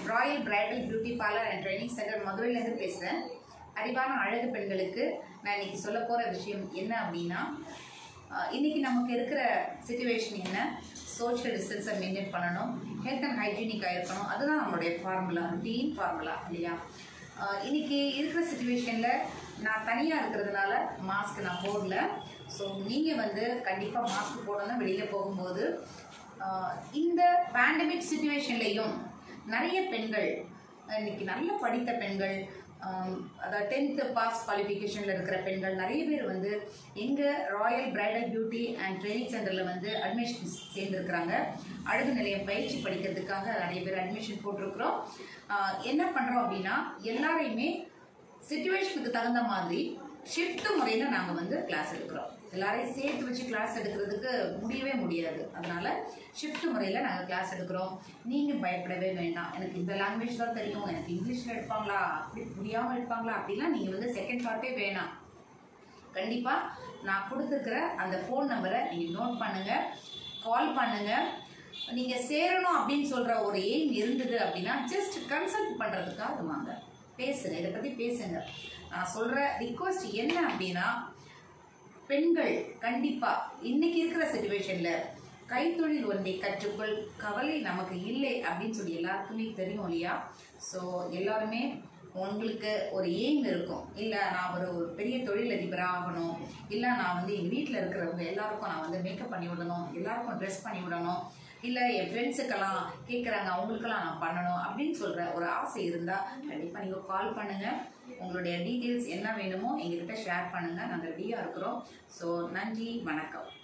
Royal bridal beauty parlour and training centre மதுரையிலேருந்து பேசுகிறேன் அறிவான அழகு பெண்களுக்கு நான் இன்னைக்கு சொல்ல போகிற விஷயம் என்ன அப்படின்னா அஹ், இன்னைக்கு நமக்கு இருக்கிற சுச்சுவேஷன் என்ன சோஷியல் டிஸ்டன்ஸை மெயின்டைன் பண்ணணும் ஹெல்த் அண்ட் ஹைஜீனிக்காக இருக்கணும் அதுதான் நம்மளுடைய ஃபார்முலா ரொட்டீன் ஃபார்முலா இல்லையா அஹ், இன்னைக்கு இருக்கிற சுச்சுவேஷனில் நான் தனியாக இருக்கிறதுனால மாஸ்க் நான் போடல ஸோ நீங்கள் வந்து கண்டிப்பாக மாஸ்க் போடணும் வெளியில் போகும்போது அஹ், இந்த பேண்டமிக் சுச்சுவேஷன்லையும் நிறைய பெண்கள் இன்னைக்கு நல்ல படித்த பெண்கள் ஆம், அதாவது டென்த்து பாஸ் குவாலிஃபிகேஷனில் இருக்கிற பெண்கள் நிறைய பேர் வந்து எங்கள் royal bridal beauty and training சென்டரில் வந்து அட்மிஷன் சேர்ந்துருக்குறாங்க அழகு நிலையம் பயிற்சி படிக்கிறதுக்காக நிறைய பேர் அட்மிஷன் போட்டிருக்கிறோம் ஆஹ், என்ன பண்ணுறோம் அப்படின்னா எல்லாரையுமே சுச்சுவேஷனுக்கு தகுந்த மாதிரி ஷிஃப்ட் முறையில் நாங்கள் வந்து கிளாஸ் எடுக்கிறோம் எல்லாரையும் சேர்த்து வச்சு கிளாஸ் எடுக்கிறதுக்கு முடியவே முடியாது அதனால ஷிஃப்ட் முறையில் நாங்கள் கிளாஸ் எடுக்கிறோம் நீங்கள் பயப்படவே வேண்டாம் எனக்கு இந்த லாங்குவேஜ் தான் தெரியும் எனக்கு இங்கிலீஷில் எடுப்பாங்களா அப்படி புரியாமல் எடுப்பாங்களா அப்படிலாம் நீங்கள் வந்து செகண்ட் தாட்டே வேணாம் கண்டிப்பாக நான் கொடுத்துருக்கிற அந்த ஃபோன் நம்பரை நீங்கள் நோட் பண்ணுங்கள் கால் பண்ணுங்கள் நீங்கள் சேரணும் அப்படின்னு சொல்கிற ஒரு எய்ம் இருந்தது அப்படின்னா ஜஸ்ட் கன்சல்ட் பண்ணுறதுக்காக வாங்க பேசுங்க இதை பற்றி பேசுங்க நான் சொல்கிற ரிக்வஸ்ட் என்ன அப்படின்னா பெண்கள் கண்டிப்பாக இன்னைக்கு இருக்கிற சுச்சுவேஷனில் கைத்தொழில் ஒன்றை கற்றுக்கொள் கவலை நமக்கு இல்லை அப்படின்னு சொல்லி எல்லாருக்குமே தெரியும் இல்லையா ஸோ எல்லாருமே உங்களுக்கு ஒரு எய்ம் இருக்கும் இல்லை நான் ஒரு ஒரு பெரிய தொழிலதிபராக ஆகணும் இல்லை நான் வந்து எங்கள் வீட்டில் இருக்கிறவங்க எல்லாருக்கும் நான் வந்து மேக்கப் பண்ணி விடணும் எல்லாருக்கும் ட்ரெஸ் பண்ணி விடணும் இல்லை என் ஃப்ரெண்ட்ஸுக்கெல்லாம் கேட்குறாங்க அவங்களுக்கெல்லாம் நான் பண்ணணும் அப்படின்னு சொல்கிற ஒரு ஆசை இருந்தால் கண்டிப்பாக நீங்கள் கால் பண்ணுங்கள் உங்களுடைய டீட்டெயில்ஸ் என்ன வேணுமோ எங்ககிட்ட ஷேர் பண்ணுங்கள் நாங்கள் ரெடியாக இருக்கிறோம் ஸோ நன்றி வணக்கம்